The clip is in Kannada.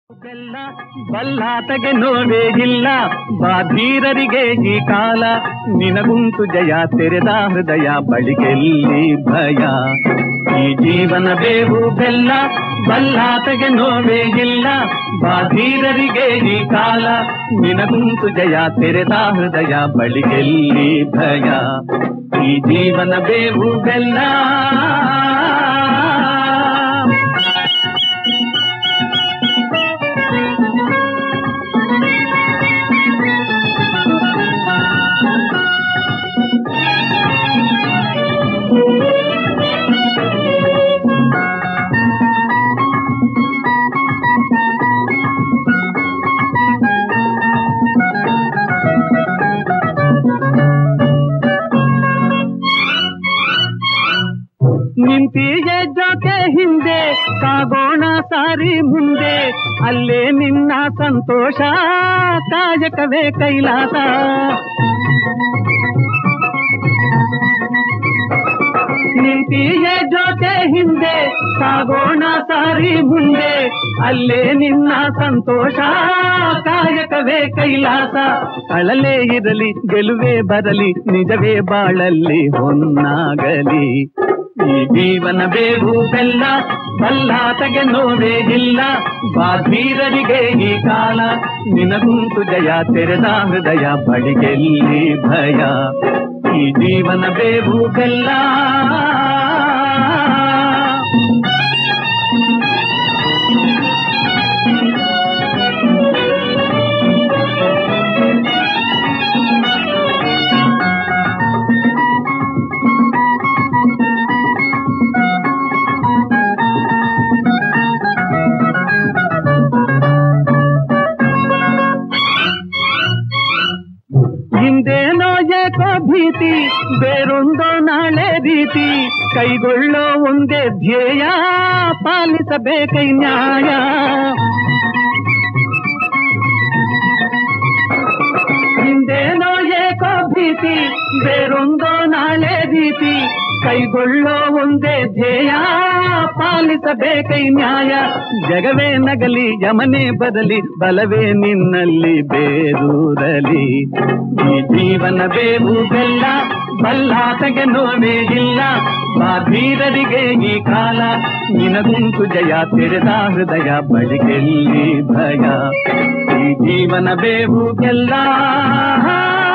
ಬೆಲ್ಲ ಬಲ್ಲಾತಗೆ ನೋವೇ ಇಲ್ಲ ಬಾಧೀರರಿಗೆ ಈ ಕಾಲ ನಿನಗುಂಟು ಜಯ ತೆರೆದ ಹೃದಯ ಬಳಿಗೆಲ್ಲಿ ಭಯ ಈ ಜೀವನ ಬೇವು ಬೆಲ್ಲ ಬಲ್ಲಾತಗೆ ನೋವೇ ಇಲ್ಲ ಬಾಧೀರರಿಗೆ ಈ ಕಾಲ ನಿನಗುಂಟು ಜಯ ತೆರೆದ ಹೃದಯ ಬಳಿಗೆಲ್ಲಿ ಭಯ ಈ ಜೀವನ ಬೇವು ಬೆಲ್ಲ ನಿಂತಿಯ ಜೊತೆ ಹಿಂದೆ ಸಾಗೋಣ ಸಾರಿ ಮುಂದೆ ಅಲ್ಲೇ ನಿನ್ನ ಸಂತೋಷ ಕಾಯಕವೇ ಕೈಲಾಸ ನಿಂತಿಯ ಜೊತೆ ಹಿಂದೆ ಸಾಗೋಣ ಸಾರಿ ಮುಂದೆ ಅಲ್ಲೇ ನಿನ್ನ ಸಂತೋಷ ಕಾಯಕವೇ ಕೈಲಾಸ ಅಳಲೇ ಇರಲಿ ಗೆಲುವೇ ಬರಲಿ ನಿಜವೇ ಬಾಳಲ್ಲಿ ಹೊನ್ನಾಗಲಿ ಈ ಜೀವನ ಬೇವು ಬೆಲ್ಲ ಬಲ್ಲಾತಗೆ ನೋವೇ ಇಲ್ಲ ಬಾಧೀರರಿಗೆ ಈ ಕಾಲ ನಿನಗುಂಟು ಜಯ ತೆರೆದ ಹೃದಯ ಬಳಿಗೆಲ್ಲಿ ಭಯ ಈ ಜೀವನ ಬೇವು ಬೆಲ್ಲ ಹಿಂದೇನೋ ಏಕೋ ಭೀತಿ ಬೇರೊಂದೋ ನಾಳೆ ರೀತಿ ಕೈಗೊಳ್ಳೋ ಒಂದೇ ಧ್ಯೇಯ ಪಾಲಿಸಬೇಕೈ ನ್ಯಾಯ ಹಿಂದೇನೋ ಏಕೋ ಭೀತಿ ಬೇರೊಂದೋ ನಾಳೆ ರೀತಿ ಕೈಗೊಳ್ಳೋ ಒಂದೇ ಧ್ಯೇಯ ಪಾಲಿಸಬೇಕೈ ನ್ಯಾಯ ಜಗವೇ ನಗಲಿ ಯಮನೆ ಬದಲಿ ಬಲವೇ ನಿನ್ನಲ್ಲಿ ಬೇರೂರಲಿ ಈ ಜೀವನ ಬೇವು ಬೆಲ್ಲ ಬಲ್ಲಾತಗೆ ನೋವೇ ಇಲ್ಲ ಬಾಧೀರರಿಗೆ ಈ ಕಾಲ ನಿನಗುಂಟು ಜಯ ತೆರೆದ ಹೃದಯ ಬಳಿಗೆಲ್ಲಿ ಭಯ ಈ ಜೀವನ ಬೇವು ಗೆಲ್ಲ